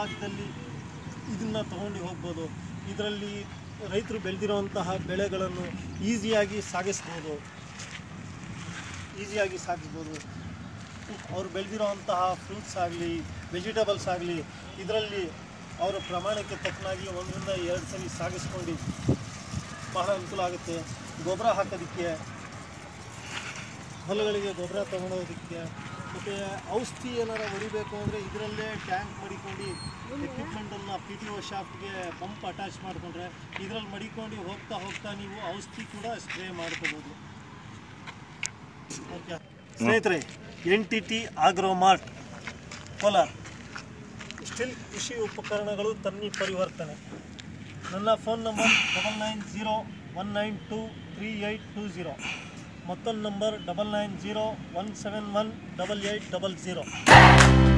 ಜಾಗದಲ್ಲಿ ಇದನ್ನು ತಗೊಂಡು ಹೋಗ್ಬೋದು ಇದರಲ್ಲಿ ರೈತರು ಬೆಳೆದಿರುವಂತಹ ಬೆಳೆಗಳನ್ನು ಈಸಿಯಾಗಿ ಸಾಗಿಸ್ಬೋದು ಈಸಿಯಾಗಿ ಸಾಗಿಸ್ಬೋದು ಅವ್ರು ಬೆಳೆದಿರೋವಂತಹ ಫ್ರೂಟ್ಸ್ ಆಗಲಿ ವೆಜಿಟೇಬಲ್ಸ್ ಆಗಲಿ ಇದರಲ್ಲಿ ಅವರ ಪ್ರಮಾಣಕ್ಕೆ ತಕ್ಕನಾಗಿ ಒಂದರಿಂದ ಎರಡು ಸರಿ ಸಾಗಿಸ್ಕೊಂಡು ಬಹಳ ಅನುಕೂಲ ಆಗುತ್ತೆ ಗೊಬ್ಬರ ಹಾಕೋದಕ್ಕೆ ಹೊಲಗಳಿಗೆ ಗೊಬ್ಬರ ತೊಗೊಂಡೋಗೋದಕ್ಕೆ ಮತ್ತು ಔಷಧಿ ಏನಾರ ಹೊಡಿಬೇಕು ಅಂದರೆ ಇದರಲ್ಲೇ ಟ್ಯಾಂಕ್ ಮಡಿಕೊಂಡು ಎಕ್ವಿಪ್ಮೆಂಟನ್ನು ಪಿ ಟಿ ಒ ಶಾಪ್ಗೆ ಪಂಪ್ ಅಟ್ಯಾಚ್ ಮಾಡಿಕೊಂಡ್ರೆ ಇದರಲ್ಲಿ ಮಡಿಕೊಂಡು ಹೋಗ್ತಾ ಹೋಗ್ತಾ ನೀವು ಔಷಧಿ ಕೂಡ ಸ್ಪ್ರೇ ಮಾಡ್ಕೋಬೋದು ಓಕೆ ಸ್ನೇಹಿತರೆ N T T Agromart Kolar ಸ್ಟಿಲ್ ಕೃಷಿ ಉಪಕರಣಗಳು ತನ್ನಿ ಪರಿವರ್ತನೆ ನನ್ನ phone number double nine zero one nine two three eight two zero ಮತ್ತೊಂದು number double nine zero one seven one double eight double zero